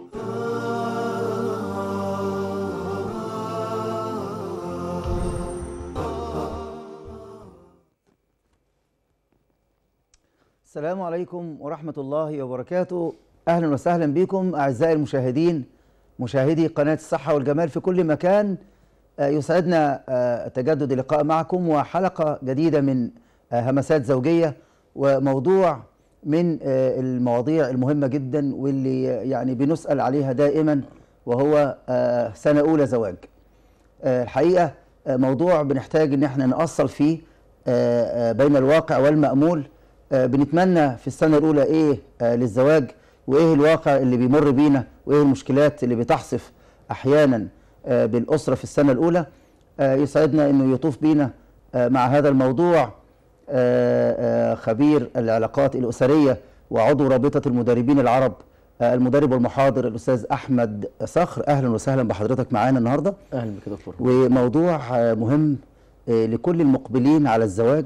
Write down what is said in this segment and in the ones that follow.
السلام عليكم ورحمة الله وبركاته أهلا وسهلا بكم أعزائي المشاهدين مشاهدي قناة الصحة والجمال في كل مكان آه، يسعدنا آه، تجدد اللقاء معكم وحلقة جديدة من آه، همسات زوجية وموضوع من آه، المواضيع المهمة جدا واللي يعني بنسأل عليها دائما وهو آه، سنة أولى زواج آه، الحقيقة آه، موضوع بنحتاج ان احنا نأصل فيه آه، آه، بين الواقع والمأمول آه، بنتمنى في السنة الأولى إيه آه، للزواج وإيه الواقع اللي بيمر بينا وإيه المشكلات اللي بتحصف أحيانا آه، بالأسرة في السنة الأولى آه، يسعدنا إنه يطوف بينا آه، مع هذا الموضوع آه، آه، خبير العلاقات الأسرية وعضو رابطة المدربين العرب آه، المدرب والمحاضر الأستاذ أحمد صخر أهلا وسهلا بحضرتك معانا النهاردة اهلا بك يا دكتور وموضوع آه، مهم آه، لكل المقبلين على الزواج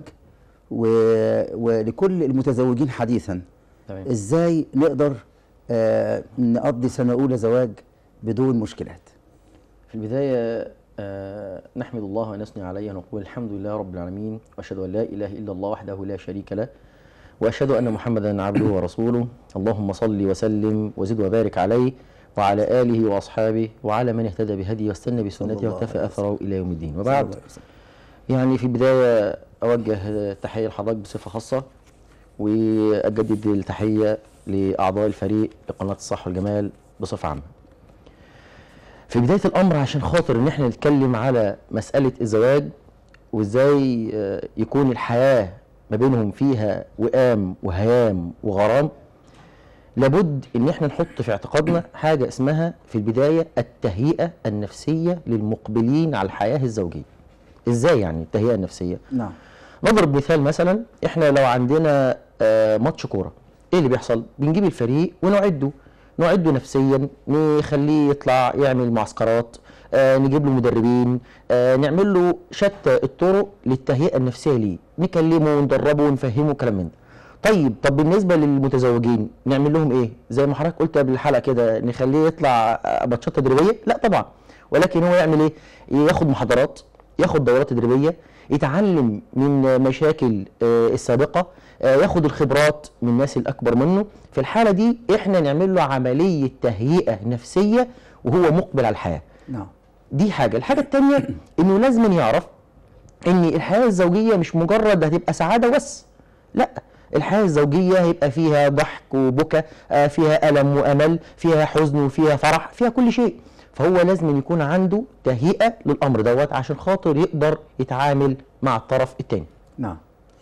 و- ولكل المتزوجين حديثا تمام ازاي نقدر آه، نقضي سنة أولى زواج بدون مشكلات في البدايه آه نحمد الله ونثني عليه ونقول الحمد لله رب العالمين واشهد ان لا اله الا الله وحده لا شريك له واشهد ان محمدا عبده ورسوله اللهم صل وسلم وزد وبارك عليه وعلى اله واصحابه وعلى من اهتدى بهديه واستنى صلى بسنته الله واكتفى عليه اثره الى يوم الدين صلى وبعد الله عليه وسلم. يعني في البداية أوجه تحية لحضرتك بصفة خاصة وأجدد التحية لأعضاء الفريق لقناة الصح والجمال بصفة عامة. في بداية الأمر عشان خاطر إن إحنا نتكلم على مسألة الزواج وإزاي آه، يكون الحياة ما بينهم فيها وئام وهيام وغرام لابد إن إحنا نحط في اعتقادنا حاجة اسمها في البداية التهيئة النفسية للمقبلين على الحياة الزوجية. ازاي يعني التهيئه النفسيه نعم نضرب مثال مثلا احنا لو عندنا آه، ماتش كوره ايه اللي بيحصل بنجيب الفريق ونعده نعده نفسيا نخليه يطلع يعمل معسكرات آه، نجيب له مدربين آه، نعمل له شتى الطرق للتهيئه النفسيه ليه نكلمه وندربه ونفهمه كلام من ده طيب طب بالنسبه للمتزوجين نعمل لهم ايه زي ما حضرتك قلت قبل الحلقه كده نخليه يطلع آه، ماتشات تدريبيه لا طبعا ولكن هو يعمل ايه ياخد محاضرات ياخد دورات تدريبيه يتعلم من مشاكل آه، السابقه آه، ياخد الخبرات من الناس الاكبر منه في الحاله دي احنا نعمل له عمليه تهيئه نفسيه وهو مقبل على الحياه نعم دي حاجه الحاجه الثانيه انه لازم يعرف ان الحياه الزوجيه مش مجرد هتبقى سعاده بس لا الحياه الزوجيه هيبقى فيها ضحك وبكى آه، فيها الم وامل فيها حزن وفيها فرح فيها كل شيء فهو لازم يكون عنده تهيئه للامر دوت عشان خاطر يقدر يتعامل مع الطرف الثاني نعم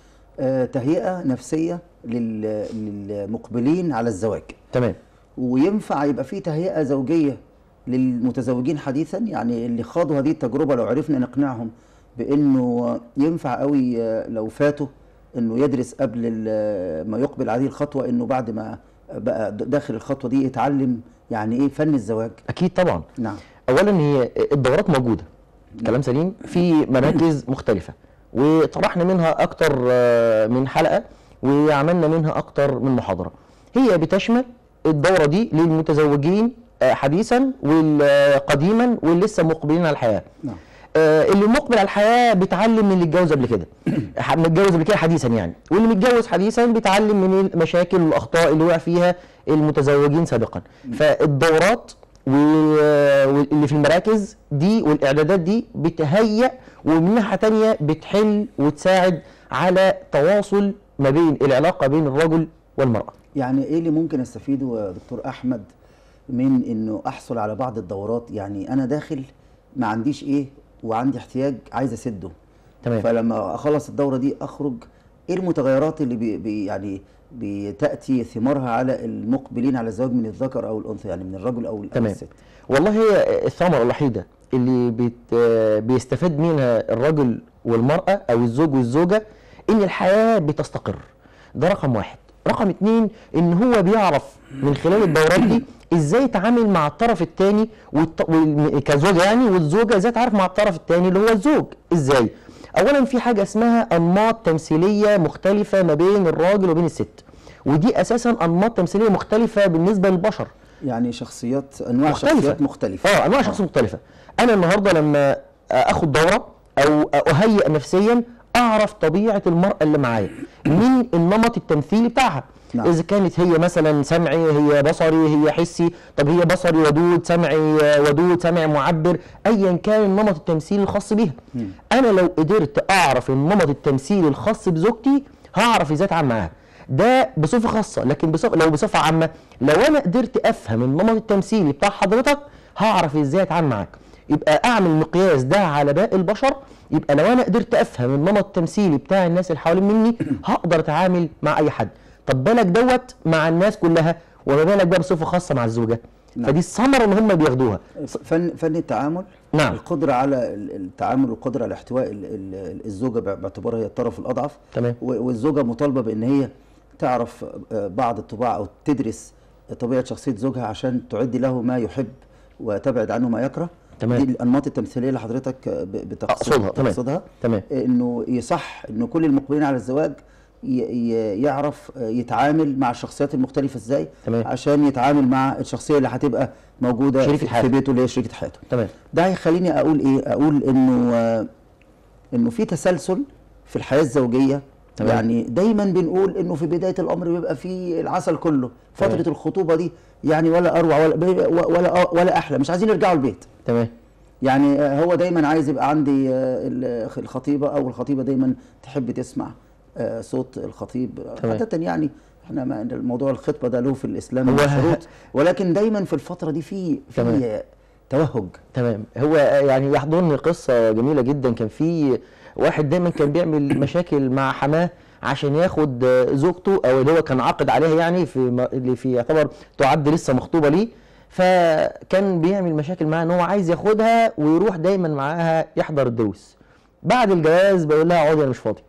آه، تهيئة نفسية لل- للمقبلين على الزواج تمام وينفع يبقى في تهيئة زوجية للمتزوجين حديثا يعني اللي خاضوا هذه التجربة لو عرفنا نقنعهم بأنه ينفع قوي آه، لو فاتوا أنه يدرس قبل ال- ما يقبل عليه الخطوة أنه بعد ما بقى د- داخل الخطوة دي يتعلم يعني إيه فن الزواج اكيد طبعا نعم اولا هي الدورات موجوده كلام سليم في مراكز مختلفه وطرحنا منها اكتر آه، من حلقه وعملنا منها اكتر من محاضره هي بتشمل الدوره دي للمتزوجين آه، حديثا والقديما واللي لسه مقبلين على الحياه نعم آه، اللي مقبل على الحياه بيتعلم من اللي اتجوز قبل كده ح- متجوز قبل كده حديثا يعني واللي متجوز حديثا بيتعلم من المشاكل والاخطاء اللي وقع فيها المتزوجين سابقا فالدورات و- واللي في المراكز دي والاعدادات دي بتهيئ ومن ناحيه تانية بتحل وتساعد على تواصل ما بين العلاقه بين الرجل والمراه يعني ايه اللي ممكن استفيده يا دكتور احمد من انه احصل على بعض الدورات يعني انا داخل ما عنديش ايه وعندي احتياج عايز اسده تمام. فلما اخلص الدوره دي اخرج ايه المتغيرات اللي بي بي يعني بتاتي ثمارها على المقبلين على الزواج من الذكر او الانثى يعني من الرجل او, أو تمام الست والله هي الثمرة الوحيدة اللي بيت بيستفاد منها الرجل والمرأة أو الزوج والزوجة إن الحياة بتستقر ده رقم واحد رقم اتنين إن هو بيعرف من خلال الدورات دي إزاي يتعامل مع الطرف التاني والط... وال- كزوجة يعني والزوجة إزاي تتعامل مع الطرف التاني اللي هو الزوج إزاي أولا في حاجة اسمها أنماط تمثيلية مختلفة ما بين الراجل وبين الست ودي اساسا انماط تمثيليه مختلفه بالنسبه للبشر يعني شخصيات انواع مختلفة. شخصيات مختلفه اه انواع شخص مختلفه انا النهارده لما اخد دوره او اهيئ نفسيا اعرف طبيعه المراه اللي معايا من النمط التمثيلي بتاعها نعم. اذا كانت هي مثلا سمعي هي بصري هي حسي طب هي بصري ودود سمعي ودود سمعي معبر ايا كان النمط التمثيلي الخاص بيها انا لو قدرت اعرف النمط التمثيلي الخاص بزوجتي هعرف ازاي اتعامل معاها ده بصفه خاصه لكن بصفة لو بصفه عامه لو انا قدرت افهم النمط التمثيلي بتاع حضرتك هعرف ازاي اتعامل معاك يبقى اعمل مقياس ده على باقي البشر يبقى لو انا قدرت افهم النمط التمثيلي بتاع الناس اللي حوالين مني هقدر اتعامل مع اي حد طب بالك دوت مع الناس كلها وما بالك بقى بصفه خاصه مع الزوجه نعم. فدي الثمره اللي هم بياخدوها فن فن التعامل نعم. القدره على ال- التعامل والقدره على احتواء ال- ال- الزوجه بع- باعتبارها هي الطرف الاضعف تمام. و- والزوجه مطالبه بان هي تعرف آه، بعض الطباع او تدرس طبيعه شخصيه زوجها عشان تعد له ما يحب وتبعد عنه ما يكره تمام. دي الانماط التمثيليه اللي حضرتك آه، ب- بتقصد أقصدها، تمام. تقصدها تمام. انه يصح انه كل المقبلين على الزواج ي- ي- يعرف آه، يتعامل مع الشخصيات المختلفه ازاي تمام. عشان يتعامل مع الشخصيه اللي هتبقى موجوده شريكة في- في حياته. بيته اللي هي شريكه حياته تمام ده هيخليني اقول ايه اقول انه آه، انه في تسلسل في الحياه الزوجيه تمام. يعني دايما بنقول انه في بدايه الامر بيبقى في العسل كله فتره تمام. الخطوبه دي يعني ولا اروع ولا ولا ولا احلى مش عايزين يرجعوا البيت تمام يعني آه، هو دايما عايز يبقى عندي آه، ال- الخطيبه او الخطيبه دايما تحب تسمع آه، صوت الخطيب تمام. عاده يعني احنا ما الموضوع الخطبه ده له في الاسلام هو- شروط ولكن دايما في الفتره دي في تمام. في آه، توهج تمام هو يعني يحضرني قصة جميلة جدا كان في واحد دايما كان بيعمل مشاكل مع حماه عشان ياخد آه، زوجته او اللي هو كان عاقد عليها يعني في م- اللي في يعتبر تعد لسه مخطوبة ليه فكان بيعمل مشاكل معاها ان هو عايز ياخدها ويروح دايما معاها يحضر الدروس بعد الجواز بيقول لها اقعدي انا مش فاضي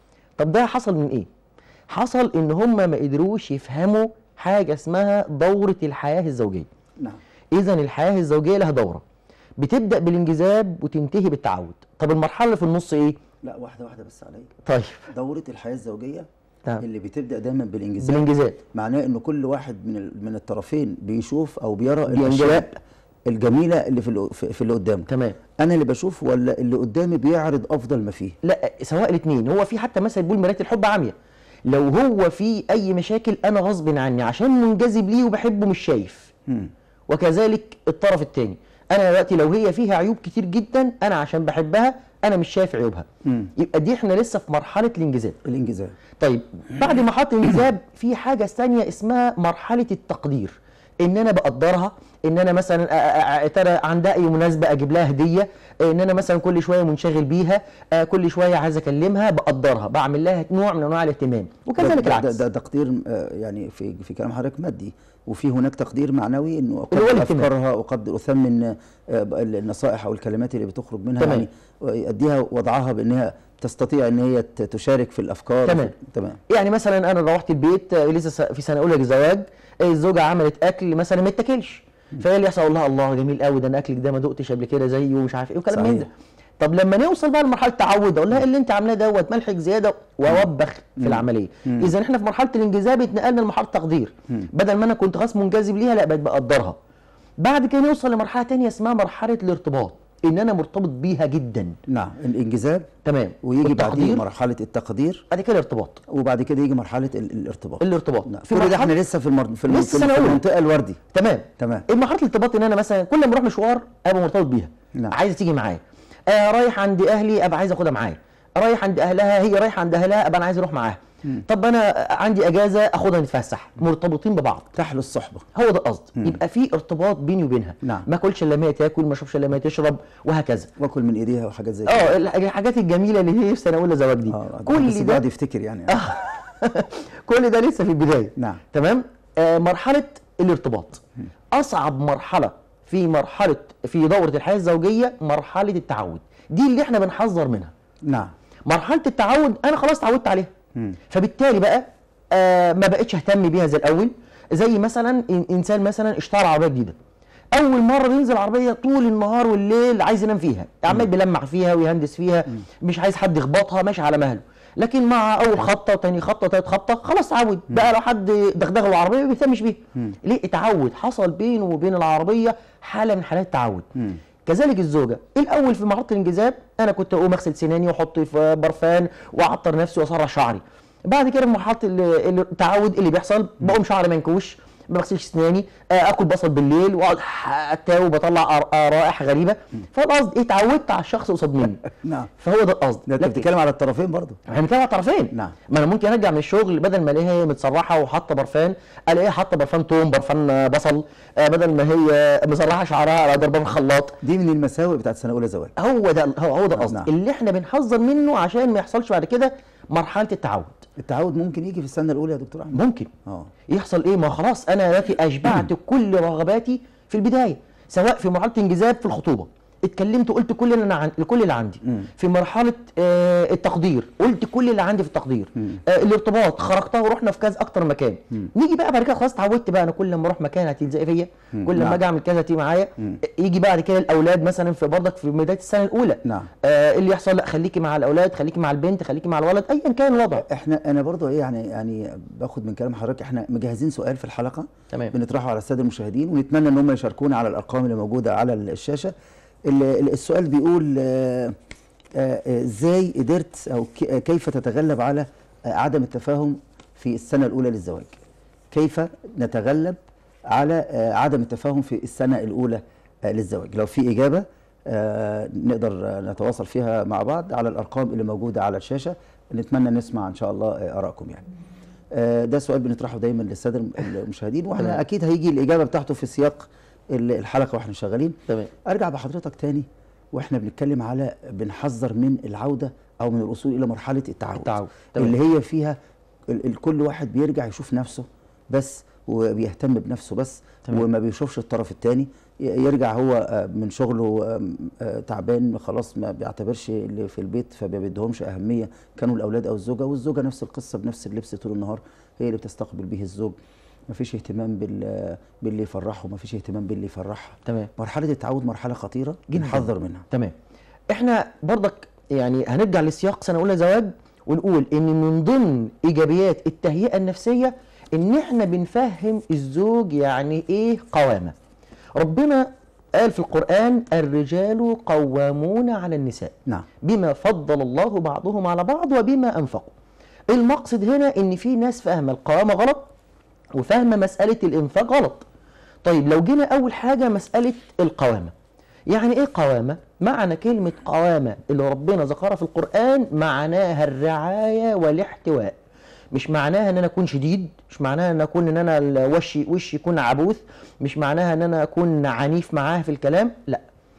طب ده حصل من ايه حصل ان هم ما قدروش يفهموا حاجة اسمها دورة الحياة الزوجية نعم اذا الحياه الزوجيه لها دوره بتبدا بالانجذاب وتنتهي بالتعود طب المرحله اللي في النص ايه لا واحده واحده بس عليك طيب دورة الحياة الزوجية نعم. اللي بتبدأ دايما بالانجذاب بالانجذاب معناه ان كل واحد من ال- من الطرفين بيشوف او بيرى بينجذب. الاشياء الجميلة اللي في اللي في في اللي قدامه تمام انا اللي بشوف ولا اللي قدامي بيعرض افضل ما فيه لا سواء الاثنين هو في حتى مثل بيقول مرايه الحب عاميه لو هو في اي مشاكل انا غصب عني عشان منجذب ليه وبحبه مش شايف مم. وكذلك الطرف الثاني انا دلوقتي لو هي فيها عيوب كتير جدا انا عشان بحبها انا مش شايف عيوبها مم. يبقى دي احنا لسه في مرحله الانجذاب الانجذاب طيب بعد مرحله الانجذاب في حاجه ثانيه اسمها مرحله التقدير ان انا بقدرها ان انا مثلا أ- أ- أ- ترى عندها اي مناسبه اجيب لها هديه ان انا مثلا كل شويه منشغل بيها آه، كل شويه عايز اكلمها بقدرها بعمل لها نوع من انواع الاهتمام وكذلك ده, ده, العكس ده تقدير آه، يعني في في كلام حضرتك مادي وفي هناك تقدير معنوي انه اللي هو اقدر الاهتمام. افكارها واقدر اثمن آه، النصائح او الكلمات اللي بتخرج منها تمام. يعني اديها وضعها بانها تستطيع ان هي ت- تشارك في الافكار تمام. تمام يعني مثلا انا روحت البيت آه، لسه س- في سنه اولى الزواج آه، الزوجه عملت اكل مثلا ما يتاكلش فهي اللي يحصل اقول لها الله جميل قوي ده انا اكلك ده ما دقتش قبل كده زيه ومش عارف ايه وكلام من صحيح. ده طب لما نوصل بقى لمرحله التعود اقول لها إيه اللي انت عاملاه دوت ملحك زياده واوبخ في العمليه اذا احنا في مرحله الانجذاب اتنقلنا لمرحله التقدير بدل ما انا كنت خلاص منجذب ليها لا بقيت بقدرها بعد كده نوصل لمرحله تانية اسمها مرحله الارتباط ان انا مرتبط بيها جدا نعم الانجذاب تمام ويجي بعديه والتقدير، مرحله التقدير بعد كده الارتباط وبعد كده يجي مرحله ال- الارتباط الارتباط نعم. في كل ده مرحلة- احنا لسه في المر... في, الم... لسه في, سنة في أولى. المنطقه الوردي تمام تمام ايه مرحله الارتباط ان انا مثلا كل ما اروح مشوار ابقى مرتبط بيها نعم. عايزه تيجي معايا آه رايح عند اهلي ابقى عايز اخدها معايا رايح عند اهلها هي رايحه عند اهلها ابقى انا عايز اروح معاها طب انا عندي اجازه اخدها نتفسح مرتبطين ببعض تحلو الصحبه هو ده القصد يبقى في ارتباط بيني وبينها نعم. ما اكلش الا ما هي تاكل ما اشربش الا ما هي تشرب وهكذا واكل من ايديها وحاجات زي كده اه الح- الحاجات الجميله اللي هي في سنه اولى زواج دي اه كل بس ده الواحد يفتكر يعني كل ده لسه في البدايه نعم. تمام آه مرحله الارتباط اصعب مرحله في مرحله في دوره الحياه الزوجيه مرحله التعود دي اللي احنا بنحذر منها نعم مرحله التعود انا خلاص اتعودت عليها فبالتالي بقى آه ما بقتش اهتم بيها زي الاول زي مثلا إن- انسان مثلا اشترى عربيه جديده اول مره بينزل عربيه طول النهار والليل عايز ينام فيها عمال بيلمع فيها ويهندس فيها مش عايز حد يخبطها ماشي على مهله لكن مع اول خبطه وتاني خبطه تالت خبطه خلاص اتعود بقى لو حد دغدغه العربيه ما بيهتمش بيها ليه اتعود حصل بينه وبين العربيه حاله من حالات التعود مم. كذلك الزوجه الاول في مرحله الانجذاب انا كنت اقوم اغسل سناني واحط في برفان واعطر نفسي واسرح شعري بعد كده في مرحله ال- ال- التعود اللي بيحصل بقوم شعري منكوش ما بغسلش اسناني آه، اكل بصل بالليل واقعد حتى وبطلع أر- آه، روائح غريبه فالقصد ايه اتعودت على الشخص قصاد مني نعم فهو ده القصد ده انت لكن- بتتكلم على الطرفين برضه احنا بنتكلم على طرفين نعم. ما انا ممكن ارجع من الشغل بدل ما الاقيها هي متسرحه وحاطه برفان الاقيها حاطه برفان توم برفان آه، بصل آه، بدل ما هي مسرحه شعرها على ضربه في الخلاط دي من المساوئ بتاعت سنه اولى زواج هو ده هو هو ده القصد نعم. اللي احنا بنحذر منه عشان ما يحصلش بعد كده مرحله التعود التعود ممكن يجي في السنه الاولى يا دكتور احمد ممكن اه يحصل ايه ما خلاص انا دلوقتي اشبعت كل رغباتي في البدايه سواء في مرحله انجذاب في الخطوبه اتكلمت وقلت كل اللي انا عن... كل اللي عندي مم. في مرحله آه التقدير قلت كل اللي عندي في التقدير آه الارتباط خرجتها ورحنا في كذا اكتر مكان نيجي بقى بعد كده خلاص اتعودت بقى انا كل ما اروح مكان هتلزق فيا كل نعم. ما اجي اعمل كذا هتيجي معايا يجي بعد كده الاولاد مثلا في برضك في بدايه السنه الاولى نعم. آه اللي يحصل لا خليكي مع الاولاد خليكي مع البنت خليكي مع الولد ايا كان الوضع احنا انا برضو ايه يعني يعني باخد من كلام حضرتك احنا مجهزين سؤال في الحلقه تمام. بنطرحه على الساده المشاهدين ونتمنى ان هم يشاركونا على الارقام اللي موجوده على الشاشه ال- ال- السؤال بيقول آه، آه، آه، ازاي قدرت او ك- آه، كيف تتغلب على آه، عدم التفاهم في السنه الاولى للزواج كيف نتغلب على آه، عدم التفاهم في السنه الاولى آه، للزواج لو في اجابه آه، نقدر آه، نتواصل فيها مع بعض على الارقام اللي موجوده على الشاشه نتمنى نسمع ان شاء الله آه، ارائكم يعني آه، ده سؤال بنطرحه دايما للساده الم- المشاهدين واحنا تمام. اكيد هيجي الاجابه بتاعته في سياق ال- الحلقه واحنا شغالين تمام ارجع بحضرتك تاني واحنا بنتكلم على بنحذر من العوده او من الوصول الى مرحله التعود, التعود. تمام. اللي هي فيها ال- ال- كل واحد بيرجع يشوف نفسه بس وبيهتم بنفسه بس تمام. وما بيشوفش الطرف الثاني يرجع هو آه، من شغله آم، آه، تعبان خلاص ما بيعتبرش اللي في البيت فما بيديهمش اهميه كانوا الاولاد او الزوجه والزوجه نفس القصه بنفس اللبس طول النهار هي اللي بتستقبل به الزوج ما فيش اهتمام بال باللي يفرحه ما فيش اهتمام باللي يفرحها تمام مرحله التعود مرحله خطيره جداً. نحذر منها تمام احنا برضك يعني هنرجع لسياق سنه اولى زواج ونقول ان من ضمن ايجابيات التهيئه النفسيه ان احنا بنفهم الزوج يعني ايه قوامه ربنا قال في القران الرجال قوامون على النساء نعم بما فضل الله بعضهم على بعض وبما انفقوا المقصد هنا ان في ناس فاهمه القوامه غلط وفاهمه مساله الانفاق غلط طيب لو جينا اول حاجه مساله القوامه يعني ايه قوامه معنى كلمه قوامه اللي ربنا ذكرها في القران معناها الرعايه والاحتواء مش معناها ان انا اكون شديد مش معناها ان اكون ان انا ال- وشي وشي يكون عبوث مش معناها ان انا اكون عنيف معاها في الكلام لا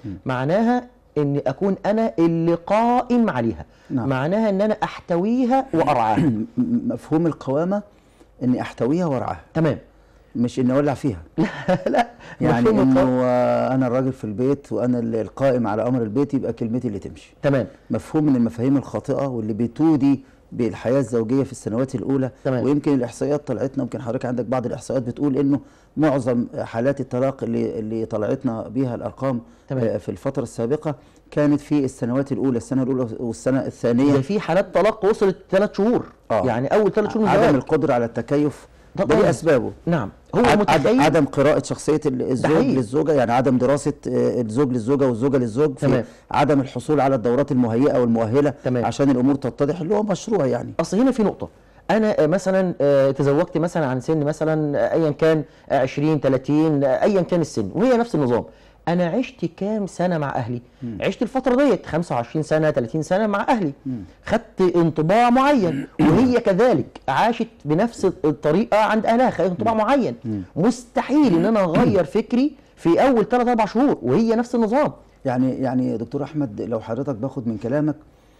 معناها ان اكون انا اللي قائم عليها نعم. معناها ان انا احتويها وارعاها م- مفهوم القوامه اني احتويها وارعاها تمام مش اني اولع فيها لا يعني مفهوم انه القوامة. آه، انا الراجل في البيت وانا ال- القائم على امر البيت يبقى كلمتي اللي تمشي تمام مفهوم من المفاهيم الخاطئه واللي بتودي بالحياه الزوجيه في السنوات الاولى تمام. ويمكن الاحصائيات طلعتنا يمكن حضرتك عندك بعض الاحصائيات بتقول انه معظم حالات الطلاق اللي اللي طلعتنا بيها الارقام تمام. آه، في الفتره السابقه كانت في السنوات الاولى السنه الاولى والسنه الثانيه ده في حالات طلاق وصلت ثلاث شهور آه. يعني اول ثلاث شهور من عدم الزواج القدره على التكيف ده طبعاً. ليه اسبابه نعم هو عد- عد- متخيل عدم قراءة شخصية ال- الزوج حقيقي. للزوجة يعني عدم دراسة آه، الزوج للزوجة والزوجة للزوج في تمام. عدم الحصول على الدورات المهيئة والمؤهلة تمام. عشان الأمور تتضح اللي هو مشروع يعني اصل هنا في نقطه انا آه، مثلا آه، تزوجت مثلا عن سن مثلا آه، ايا كان آه، 20 30 آه، ايا كان السن وهي نفس النظام انا عشت كام سنه مع اهلي عشت الفتره ديت 25 سنه 30 سنه مع اهلي خدت انطباع معين وهي كذلك عاشت بنفس الطريقه عند اهلها خدت انطباع معين مستحيل ان انا اغير فكري في اول 3 4 شهور وهي نفس النظام يعني يعني يا دكتور أحمد لو حضرتك باخد من كلامك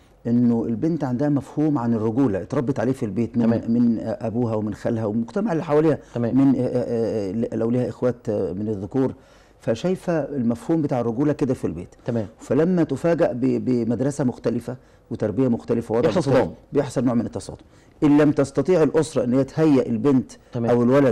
انه البنت عندها مفهوم عن الرجوله اتربت عليه في البيت من تمام. من ابوها ومن خالها والمجتمع اللي حواليها تمام. من آه، آه، آه، لو ليها اخوات آه، من الذكور فشايفه المفهوم بتاع الرجوله كده في البيت تمام فلما تفاجأ ب- بمدرسة مختلفة وتربية مختلفة ووضع يحصل مختلف، صدام. بيحصل نوع من التصادم إن لم تستطيع الأسرة أن هي تهيئ البنت تمام. أو الولد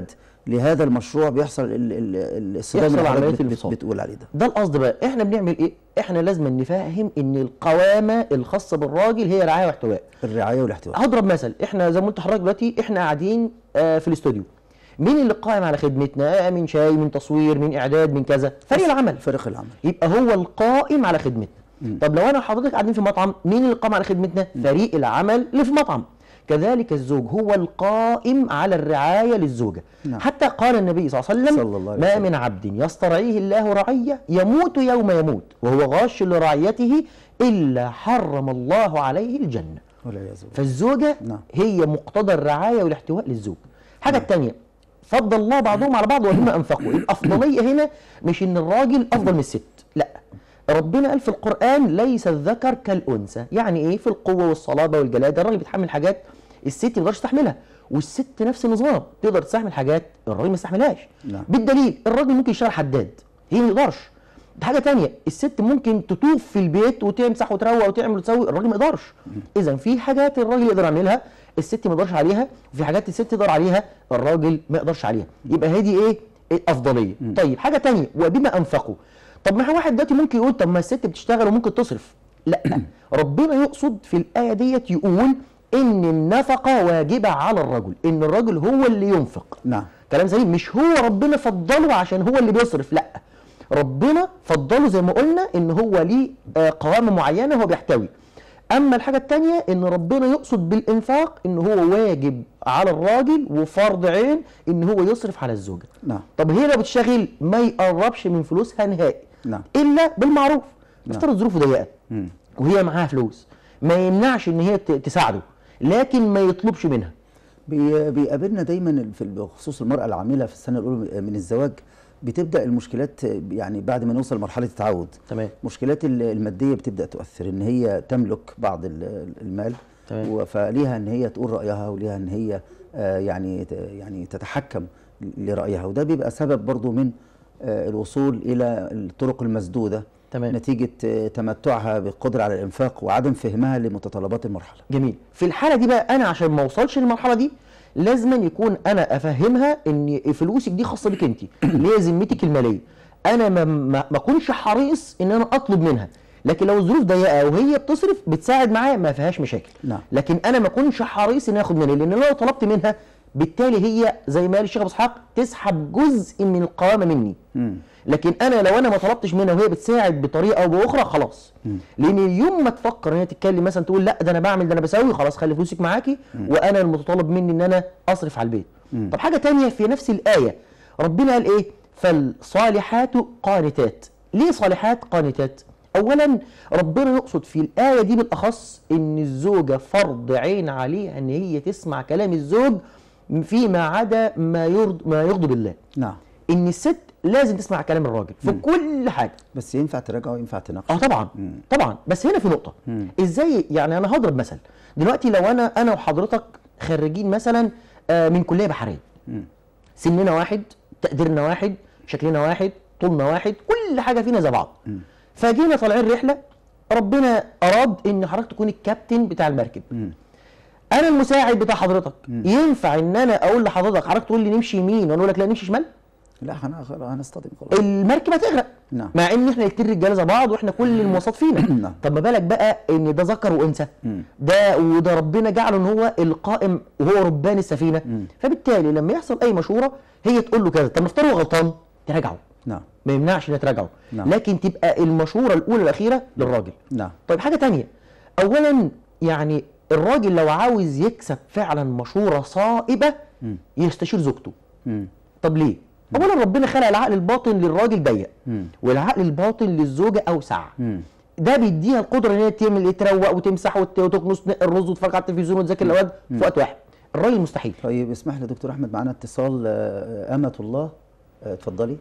لهذا المشروع بيحصل ال- ال- الصدام يحصل اللي حضرتك عملية بت- بت- الانفصال. بتقول عليه ده ده القصد بقى احنا بنعمل ايه احنا لازم نفهم ان القوامه الخاصه بالراجل هي رعايه واحتواء الرعايه والاحتواء هضرب مثل احنا زي ما قلت لحضرتك دلوقتي احنا قاعدين آه، في الاستوديو مين اللي قائم على خدمتنا آه، من شاي من تصوير من اعداد من كذا فريق العمل فريق العمل يبقى هو القائم على خدمتنا طب لو انا وحضرتك قاعدين في مطعم مين اللي قائم على خدمتنا فريق العمل اللي في المطعم كذلك الزوج هو القائم على الرعايه للزوجه نعم. حتى قال النبي صلى الله عليه وسلم صلى الله عليه ما وسلم. من عبد يسترعيه الله رعيه يموت يوم يموت وهو غاش لرعيته الا حرم الله عليه الجنه والعياذ بالله فالزوجه نعم. هي مقتضى الرعايه والاحتواء للزوج حاجه الثانيه فضل الله بعضهم على بعض وبما انفقوا الافضليه هنا مش ان الراجل افضل من الست لا ربنا قال في القران ليس الذكر كالانثى يعني ايه في القوه والصلابه والجلاده الراجل بيتحمل حاجات الست ما تقدرش تستحملها والست نفس النظام تقدر تستحمل حاجات الراجل ما يستحملهاش نعم. بالدليل الراجل ممكن يشتغل حداد هي ما يقدرش دي حاجه تانية الست ممكن تطوف في البيت وتمسح وتروق وتعمل وتسوي الراجل ما يقدرش اذا في حاجات الراجل يقدر يعملها الست ما يقدرش عليها وفي حاجات الست تقدر عليها الراجل ما يقدرش عليها يبقى هذه ايه الافضليه طيب حاجه تانية وبما انفقوا طب ما هو واحد دلوقتي ممكن يقول طب ما الست بتشتغل وممكن تصرف لا ربنا يقصد في الايه ديت يقول ان النفقه واجبه على الرجل ان الرجل هو اللي ينفق نعم كلام سليم مش هو ربنا فضله عشان هو اللي بيصرف لا ربنا فضله زي ما قلنا ان هو ليه آه، قوامه معينه هو بيحتوي اما الحاجه الثانيه ان ربنا يقصد بالانفاق ان هو واجب على الراجل وفرض عين ان هو يصرف على الزوجه نعم طب هي لو بتشتغل ما يقربش من فلوسها نهائي نعم الا بالمعروف نفترض ظروفه ضيقه مم. وهي معاها فلوس ما يمنعش ان هي ت- تساعده لكن ما يطلبش منها بي- بيقابلنا دايما في بخصوص المرأة العاملة في السنة الأولى من الزواج بتبدأ المشكلات يعني بعد ما نوصل لمرحلة التعود تمام المشكلات ال- المادية بتبدأ تؤثر إن هي تملك بعض ال- المال تمام. و- فليها إن هي تقول رأيها وليها إن هي آه، يعني ت- يعني تتحكم لرأيها وده بيبقى سبب برضو من آه، الوصول إلى الطرق المسدودة تمام. نتيجة آه، تمتعها بالقدرة على الإنفاق وعدم فهمها لمتطلبات المرحلة جميل في الحاله دي بقى انا عشان ما اوصلش للمرحله دي لازم يكون انا افهمها ان فلوسك دي خاصه بيك انت اللي هي ذمتك الماليه انا ما ما ما اكونش حريص ان انا اطلب منها لكن لو الظروف ضيقه وهي بتصرف بتساعد معايا ما فيهاش مشاكل نعم. لكن انا ما اكونش حريص ان اخد منها لان لو طلبت منها بالتالي هي زي ما قال الشيخ ابو اسحاق تسحب جزء من القوامه مني مم. لكن انا لو انا ما طلبتش منها وهي بتساعد بطريقه او باخرى خلاص لان يوم ما تفكر ان هي تتكلم مثلا تقول لا ده انا بعمل ده انا بسوي خلاص خلي فلوسك معاكي وانا المتطلب مني ان انا اصرف على البيت طب حاجه تانية في نفس الايه ربنا قال ايه فالصالحات قانتات ليه صالحات قانتات اولا ربنا يقصد في الايه دي بالاخص ان الزوجه فرض عين عليها ان هي تسمع كلام الزوج فيما عدا ما يرض ما يغضب الله نعم ان الست لازم تسمع كلام الراجل في كل حاجه بس ينفع تراجع وينفع تناقش اه طبعا طبعا بس هنا في نقطه مم. ازاي يعني انا هضرب مثل دلوقتي لو انا انا وحضرتك خريجين مثلا آه، من كليه بحريه مم. سننا واحد تقديرنا واحد شكلنا واحد طولنا واحد كل حاجه فينا زي بعض فجينا طالعين رحله ربنا اراد ان حضرتك تكون الكابتن بتاع المركب مم. انا المساعد بتاع حضرتك ينفع ان انا اقول لحضرتك حضرتك تقول لي نمشي يمين وانا اقول لك لا نمشي شمال لا هن- خلاص هنصطدم خلاص المركب هتغرق نعم. مع ان احنا كتير رجاله زي بعض واحنا كل المواصفات فينا نعم. طب ما بالك بقى ان ده ذكر وانثى مم. ده وده ربنا جعله ان هو القائم وهو ربان السفينه فبالتالي لما يحصل اي مشوره هي تقول له كذا طب نفترض هو غلطان تراجعه نعم ما يمنعش انها تراجعه نعم. لكن تبقى المشوره الاولى الاخيره للراجل نعم طيب حاجه تانية اولا يعني الراجل لو عاوز يكسب فعلا مشوره صائبه يستشير زوجته مم. طب ليه؟ اولا ربنا خلق العقل الباطن للراجل ضيق مم. والعقل الباطن للزوجه اوسع مم. ده بيديها القدره ان هي تعمل ايه تروق وتمسح وت- وتكنس تنقي الرز وتتفرج على التلفزيون وتذاكر الاوقات في وقت واحد الراجل مستحيل طيب اسمح لي دكتور احمد معانا اتصال آه، امة الله آه، اتفضلي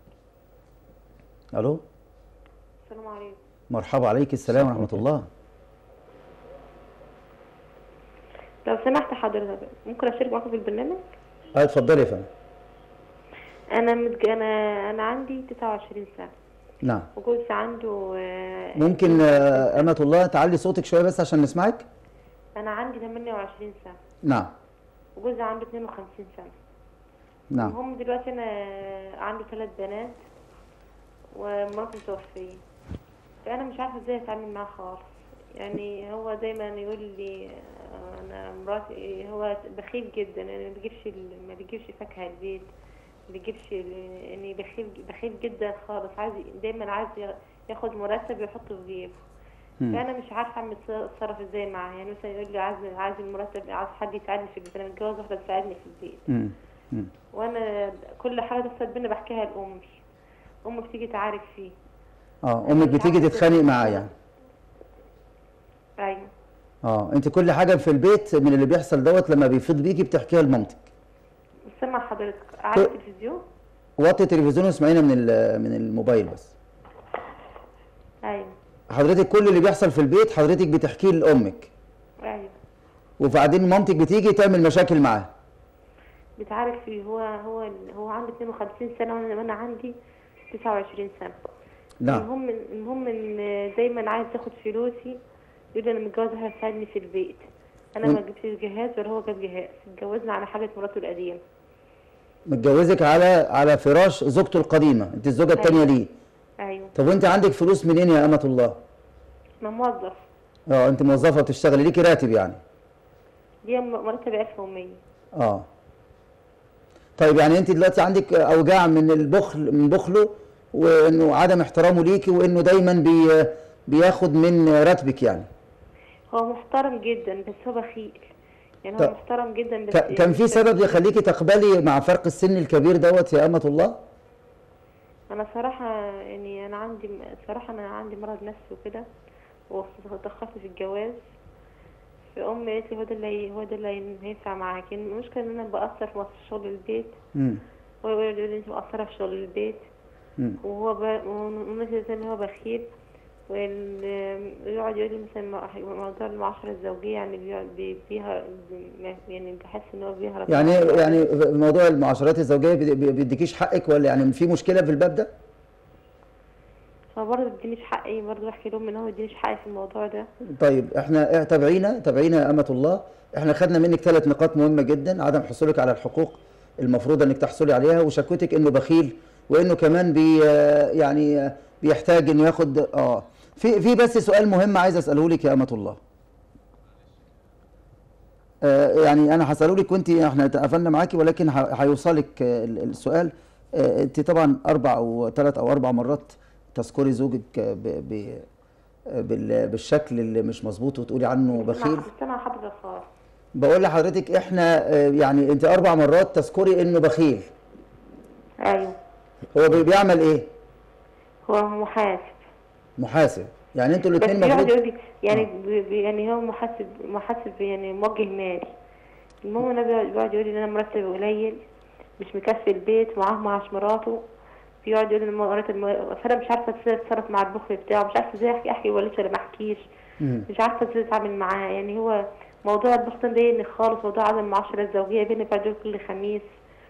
الو السلام عليكم مرحبا عليك السلام ورحمة الله لو سمحت حضرتك ممكن اشارك معاكم في البرنامج اه اتفضلي يا فندم انا متج... انا انا عندي 29 سنه نعم وجوزي عنده آه، ممكن آه، أمة الله تعلي صوتك شوية بس عشان نسمعك انا عندي 28 سنه نعم وجوزي عنده 52 سنه نعم المهم دلوقتي انا عندي ثلاث بنات ومراتي متوفيه فانا مش عارفه ازاي اتعامل معاه خالص يعني هو دايما يقول لي آه، انا مراتي هو بخيل جدا يعني ما بيجيبش ال- ما بيجيبش فاكهه البيت ما بيجيبش ال- يعني بخيل بخيل جدا خالص عايز دايما عايز ياخد مرتب يحطه في جيبه مم. فانا مش عارفه اعمل اتصرف ازاي معاه يعني مثلا يقول لي عايز عايز المرتب عايز حد يساعدني في البيت انا متجوز واحده تساعدني في البيت مم. مم. وانا كل حاجه تحصل بينا بحكيها لامي امي بتيجي تعارك فيه اه امك بتيجي تتخانق معاه يعني ايوه اه انت كل حاجه في البيت من اللي بيحصل دوت لما بيفيض بيكي بتحكيها لمامتك سمع حضرتك على التلفزيون وطي التلفزيون واسمعينا من ال- من الموبايل بس ايوه حضرتك كل اللي بيحصل في البيت حضرتك بتحكيه لامك ايوه وبعدين مامتك بتيجي تعمل مشاكل معاه بتعارك فيه هو هو هو عنده 52 سنه وانا وأنا عندي 29 سنه نعم المهم المهم ان دايما عايز ياخد فلوسي يقول لي انا متجوز واحده تساعدني في البيت انا مم. ما جبتش جهاز ولا هو جاب جهاز اتجوزنا على حاجه مراته القديمه متجوزك على على فراش زوجته القديمه انت الزوجه الثانيه ليه ايوه طب وانت عندك فلوس منين يا امه الله انا موظف اه انت موظفه بتشتغلي ليكي راتب يعني دي مرتب 1100 اه طيب يعني انت دلوقتي عندك اوجاع من البخل من بخله وانه عدم احترامه ليكي وانه دايما بي بياخد من راتبك يعني هو محترم جدا بس هو بخيل يعني طب هو محترم جدا بس ك- كان في سبب يخليكي تقبلي مع فرق السن الكبير دوت يا امه الله انا صراحه يعني انا عندي صراحه انا عندي مرض نفسي وكده وتاخرت في الجواز فامي قالت لي هو ده اللي هو ده اللي هينفع معاكي المشكله ان انا بأثر في شغل البيت امم هو يقول لي انت مقصره في شغل البيت مم. وهو ب... ونزل زي ما هو بخيل ويقعد يقول لي مثلا مو- موضوع المعاشرة الزوجية يعني بيقعد بي- فيها يعني بحس ان هو بيهرب يعني يعني موضوع المعاشرات الزوجيه بي- بي- بيديكيش حقك ولا يعني في مشكله في الباب ده فبرضه مدينيش حقي برضه بحكي لهم ان هو مدينيش حقي في الموضوع ده طيب احنا اه تابعينا تابعينا يا امه الله احنا خدنا منك ثلاث نقاط مهمه جدا عدم حصولك على الحقوق المفروض انك تحصلي عليها وشكوتك انه بخيل وانه كمان بي اه يعني اه بيحتاج انه ياخد اه في في بس سؤال مهم عايز اساله لك يا امه الله آه يعني انا هساله لك وانت احنا قفلنا معاكي ولكن ه- هيوصلك آه، ال- السؤال آه انت طبعا اربع او ثلاث او اربع مرات تذكري زوجك آه، ب ب بال- بالشكل اللي مش مظبوط وتقولي عنه بخيل بس انا حضرتك خالص بقول لحضرتك احنا آه، يعني انت اربع مرات تذكري انه بخيل ايوه هو بي- بيعمل ايه هو محاسب محاسب يعني انتوا بس الاثنين بيقعد المفروض يقول لي يعني بي بي- يعني هو محاسب محاسب يعني موجه مالي المهم انا بيقعد بيقعد يقول لي ان انا مرتب قليل مش مكفي البيت معاه معاش مراته بيقعد يقول لي ان مرتب م- فانا مش عارفه ازاي اتصرف مع البخل بتاعه مش عارفه ازاي احكي احكي ولا ولا ما احكيش مم. مش عارفه ازاي اتعامل معاه يعني هو موضوع البخل ده مضايقني خالص موضوع عدم المعاشره الزوجيه بيني وبين كل خميس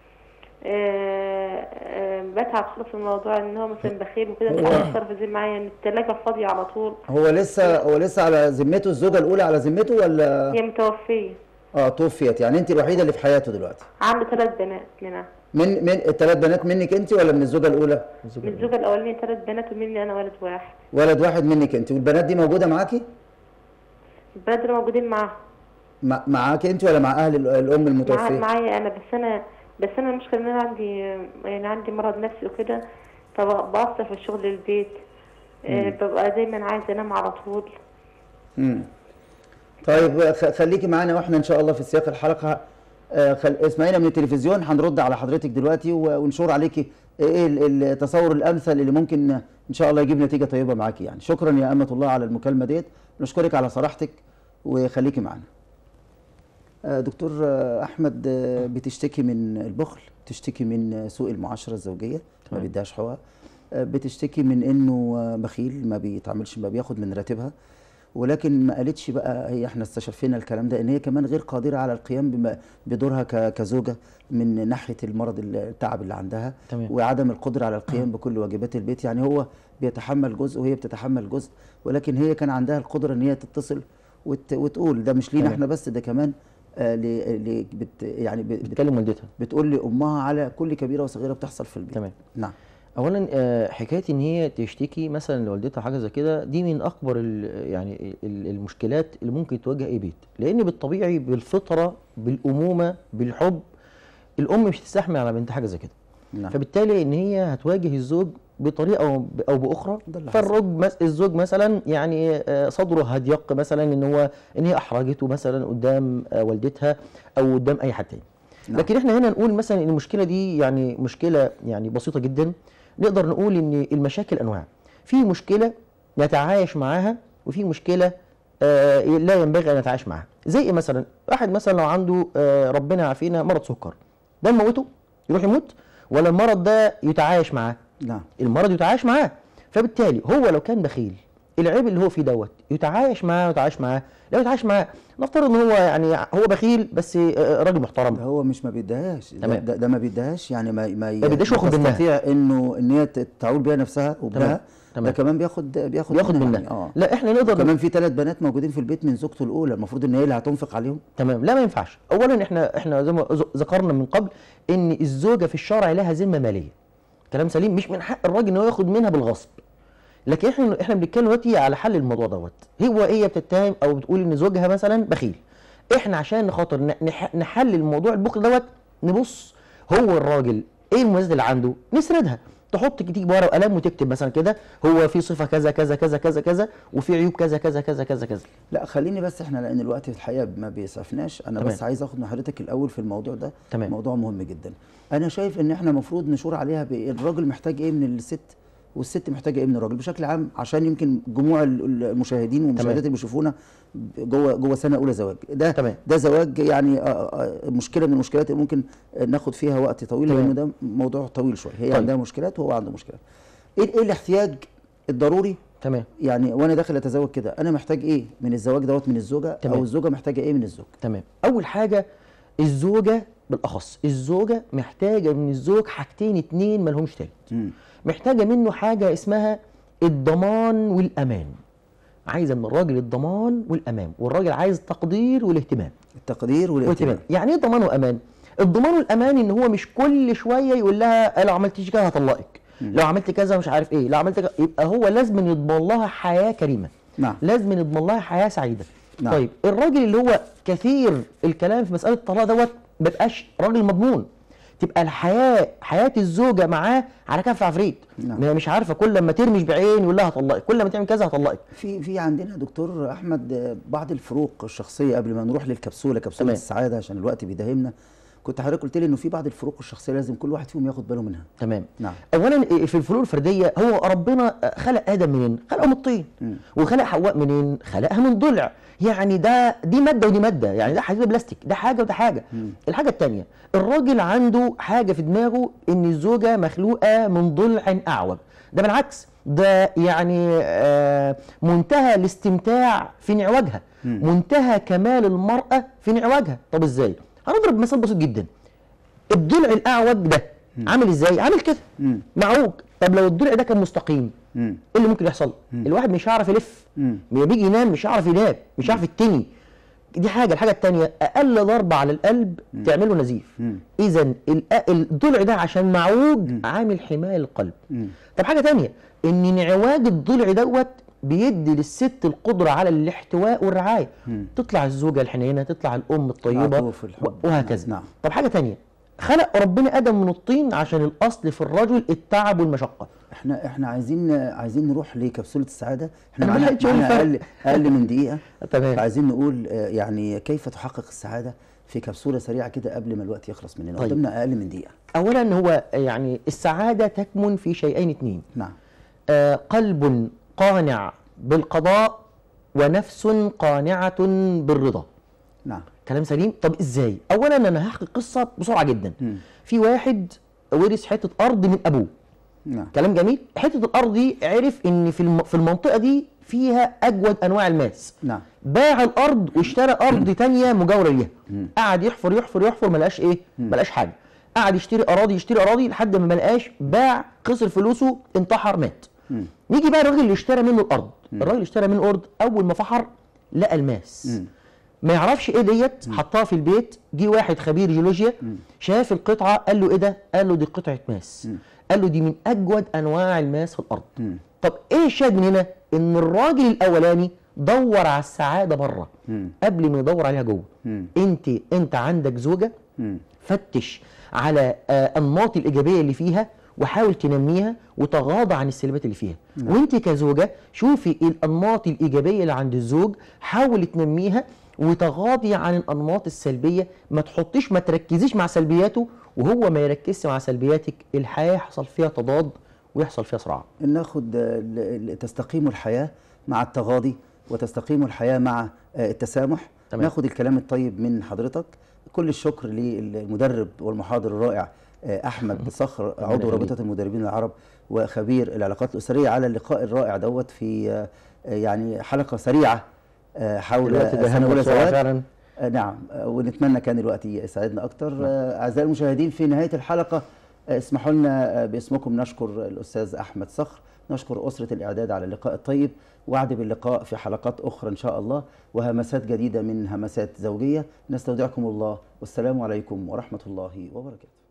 آه، آه، بتعب خالص من الموضوع ان هو مثلا بخيل وكده مش عارفه اتصرف ازاي معاه يعني التلاجة فاضيه على طول هو لسه هو لسه على ذمته الزوجه الاولى على ذمته ولا هي متوفيه اه توفيت يعني انت الوحيده اللي في حياته دلوقتي عنده ثلاث بنات منها من من الثلاث بنات منك انت ولا من الزوجه الاولى من الزوجة الأولانية ثلاث بنات ومني أنا ولد واحد ولد واحد منك انت والبنات دي موجوده معاكي البنات دول موجودين معاه مع- معاكي انت ولا مع اهل ال- الام مع المتوفيه معايا أنا بس أنا بس أنا المشكلة إن أنا عندي يعني عندي مرض نفسي وكده فبأثر في شغل البيت آه، ببقى دايما عايزة أنام على طول مم. طيب خ- خليكي معانا واحنا ان شاء الله في سياق الحلقه آه، خل... اسمعينا من التلفزيون هنرد على حضرتك دلوقتي و- ونشور عليكي ايه ال- التصور الامثل اللي ممكن ان شاء الله يجيب نتيجه طيبه معاكي يعني شكرا يا امه الله على المكالمه ديت نشكرك على صراحتك وخليكي معانا آه، دكتور آه، احمد آه، بتشتكي من البخل بتشتكي من آه، سوء المعاشره الزوجيه ما تمام. بيديهاش حقوقها آه، بتشتكي من انه آه، بخيل ما بيتعاملش ما بياخد من راتبها ولكن ما قالتش بقى هي احنا استشفينا الكلام ده ان هي كمان غير قادره على القيام بما بدورها ك- كزوجه من ناحيه المرض ال- التعب اللي عندها تمام. وعدم القدره على القيام بكل واجبات البيت يعني هو بيتحمل جزء وهي بتتحمل جزء ولكن هي كان عندها القدره ان هي تتصل وت... وتقول ده مش لينا تمام. احنا بس ده كمان آه، ل... ل... بت... يعني ب... بت... بتكلم والدتها بتقول لامها على كل كبيره وصغيره بتحصل في البيت تمام. نعم اولا آه، حكايه ان هي تشتكي مثلا لوالدتها حاجه زي كده دي من اكبر ال- يعني ال- المشكلات اللي ممكن تواجه اي بيت لان بالطبيعي بالفطره بالامومه بالحب الام مش تستحمل على بنت حاجه زي كده نعم فبالتالي ان هي هتواجه الزوج بطريقه او ب- او باخرى ده اللي حصل. فالرج مس- الزوج مثلا يعني آه، صدره هديق مثلا ان هو ان هي احرجته مثلا قدام آه، والدتها او قدام اي حد تاني نعم. لكن احنا هنا نقول مثلا ان المشكله دي يعني مشكله يعني بسيطه جدا نقدر نقول ان المشاكل انواع في مشكله نتعايش معاها وفي مشكله آه، لا ينبغي ان نتعايش معاها زي إيه مثلا واحد مثلا لو عنده آه، ربنا يعافينا مرض سكر ده نموته يروح يموت ولا المرض ده يتعايش معاه نعم المرض يتعايش معاه فبالتالي هو لو كان بخيل العيب اللي هو فيه دوت يتعايش معاه ويتعايش معاه لو يتعايش معاه نفترض ان هو يعني هو بخيل بس آه، راجل محترم ده هو مش ما بيديهاش ده, تمام. ده, ده ما بيديهاش يعني ما ما, ما بيديهاش وياخد منها. تستطيع انه ان هي ت- تعول بيها نفسها وابنها تمام. ده كمان بياخد بياخد بياخد منها يعني اه لا احنا نقدر كمان في ثلاث بنات موجودين في البيت من زوجته الاولى المفروض ان هي اللي هتنفق عليهم تمام لا ما ينفعش اولا احنا احنا زي ما ز- ذكرنا من قبل ان الزوجه في الشرع لها ذمه ماليه كلام سليم مش من حق الراجل ان هو ياخد منها بالغصب لكن احنا احنا بنتكلم دلوقتي على حل الموضوع دوت هو هي بتتهم او بتقول ان زوجها مثلا بخيل احنا عشان خاطر ن- نح- نحل الموضوع البخل دوت نبص هو الراجل ايه المميزات اللي عنده نسردها تحط تيجي بورقه وقلم وتكتب مثلا كده هو في صفه كذا كذا كذا كذا كذا وفي عيوب كذا كذا كذا كذا كذا لا خليني بس احنا لان الوقت في الحقيقه ما بيسعفناش انا تمام. بس عايز اخد من حضرتك الاول في الموضوع ده تمام. موضوع مهم جدا انا شايف ان احنا المفروض نشور عليها بالراجل محتاج ايه من الست والست محتاجه ايه من الراجل بشكل عام عشان يمكن جموع ال- المشاهدين والمشاهدات اللي بيشوفونا جوه جوه سنه اولى زواج ده تمام. ده زواج يعني آه، آه، مشكله من المشكلات اللي ممكن ناخد فيها وقت طويل تمام. لان ده موضوع طويل شويه هي طيب. عندها مشكلات وهو عنده مشكلات ايه ايه الاحتياج الضروري تمام يعني وانا داخل اتزوج كده انا محتاج ايه من الزواج دوت من الزوجه تمام. او الزوجه محتاجه ايه من الزوج تمام اول حاجه الزوجه بالاخص الزوجه محتاجه من الزوج حاجتين اتنين ما لهمش تالت مم. محتاجه منه حاجه اسمها الضمان والامان عايزه من الراجل الضمان والامان والراجل عايز التقدير والاهتمام التقدير والاهتمام والاهتمام يعني ايه ضمان وامان الضمان والامان ان هو مش كل شويه يقول لها لو عملتش كذا هطلقك لو عملت كذا مش عارف ايه لو عملت كذا يبقى هو لازم يضمن لها حياه كريمه نعم لازم يضمن لها حياه سعيده نعم. طيب الراجل اللي هو كثير الكلام في مساله الطلاق دوت ما بيبقاش راجل مضمون تبقى الحياه حياه الزوجه معاه على كف عفريت نعم. ما هي مش عارفه كل لما ترمش بعين يقول لها هطلقك كل ما تعمل كذا هطلقك في في عندنا دكتور احمد آه، بعض الفروق الشخصيه قبل ما نروح للكبسوله كبسوله تمام. السعاده عشان الوقت بيداهمنا كنت حضرتك قلت لي انه في بعض الفروق الشخصيه لازم كل واحد فيهم ياخد باله منها تمام نعم اولا في الفروق الفرديه هو ربنا خلق ادم منين خلقه من الطين مم. وخلق حواء منين خلقها من ضلع يعني ده دي ماده ودي ماده يعني ده حديد بلاستيك ده حاجه وده حاجه مم. الحاجه الثانيه الراجل عنده حاجه في دماغه ان الزوجه مخلوقه من ضلع اعوج ده بالعكس ده يعني آه منتهى الاستمتاع في انعواجها مم. منتهى كمال المراه في انعواجها طب ازاي هنضرب مثال بسيط جدا الضلع الاعوج ده عامل ازاي عامل كده مم. معوج طب لو الضلع ده كان مستقيم مم. ايه اللي ممكن يحصل الواحد مش هيعرف يلف مم. لما بيجي ينام مش هيعرف ينام مش هيعرف يتني دي حاجه الحاجه الثانيه اقل ضربه على القلب تعمله نزيف مم. اذا الضلع ده عشان معوج عامل حمايه للقلب مم. طب حاجه تانية ان انعواج الضلع دوت بيدي للست القدره على الاحتواء والرعايه مم. تطلع الزوجه الحنينه تطلع الام الطيبه العطوف والحب. وهكذا نعم. طب حاجه تانية خلق ربنا ادم من الطين عشان الاصل في الرجل التعب والمشقه احنا احنا عايزين عايزين نروح لكبسوله السعاده احنا أنا ما معانا لحقتش أقول معانا الفرق. اقل اقل من دقيقه تمام فعايزين نقول آه، يعني كيف تحقق السعاده في كبسوله سريعه كده قبل ما الوقت يخلص مننا طيب. قدامنا اقل من دقيقه اولا هو يعني السعاده تكمن في شيئين اتنين نعم آه قلب قانع بالقضاء ونفس قانعه بالرضا نعم كلام سليم طب ازاي اولا انا هحكي قصه بسرعه جدا مم. في واحد ورث حته ارض من ابوه نعم كلام جميل حته الارض دي عرف ان في الم- في المنطقه دي فيها اجود انواع الماس نعم باع الارض واشترى ارض تانية مجاوره ليها مم. قعد يحفر يحفر يحفر ما لقاش ايه ما لقاش حاجه قعد يشتري اراضي يشتري اراضي لحد ما ما لقاش باع خسر فلوسه انتحر مات مم. نيجي بقى الراجل اللي اشترى منه الارض الراجل اللي اشترى منه الارض اول ما فحر لقى الماس مم. ما يعرفش ايه ديت حطها في البيت جه واحد خبير جيولوجيا شاف القطعه قال له ايه ده قال له دي قطعه ماس قال له دي من اجود انواع الماس في الارض مم. طب ايه الشاهد من هنا ان الراجل الاولاني دور على السعاده بره مم. قبل ما يدور عليها جوه مم. انت انت عندك زوجه مم. فتش على آه، انماط الايجابيه اللي فيها وحاول تنميها وتغاضى عن السلبيات اللي فيها وانت كزوجه شوفي ايه الانماط الايجابيه اللي عند الزوج حاول تنميها وتغاضي عن الانماط السلبيه ما تحطيش ما تركزيش مع سلبياته وهو ما يركزش مع سلبياتك الحياه يحصل فيها تضاد ويحصل فيها صراع ناخد آه، ل- ل- تستقيم الحياة مع التغاضي وتستقيم الحياة مع آه، التسامح تمام. ناخد الكلام الطيب من حضرتك كل الشكر للمدرب والمحاضر الرائع آه، أحمد صخر عضو يخليك. رابطة المدربين العرب وخبير العلاقات الأسرية على اللقاء الرائع دوت في آه، آه، يعني حلقة سريعة آه، حول الوقت ده سنة هم أولى بسرعة زواج فعلا آه، نعم آه، ونتمنى كان الوقت يسعدنا اكتر آه، اعزائي المشاهدين في نهايه الحلقه آه، اسمحوا لنا آه، باسمكم نشكر الاستاذ احمد صخر نشكر اسره الاعداد على اللقاء الطيب وعد باللقاء في حلقات اخرى ان شاء الله وهمسات جديده من همسات زوجيه نستودعكم الله والسلام عليكم ورحمه الله وبركاته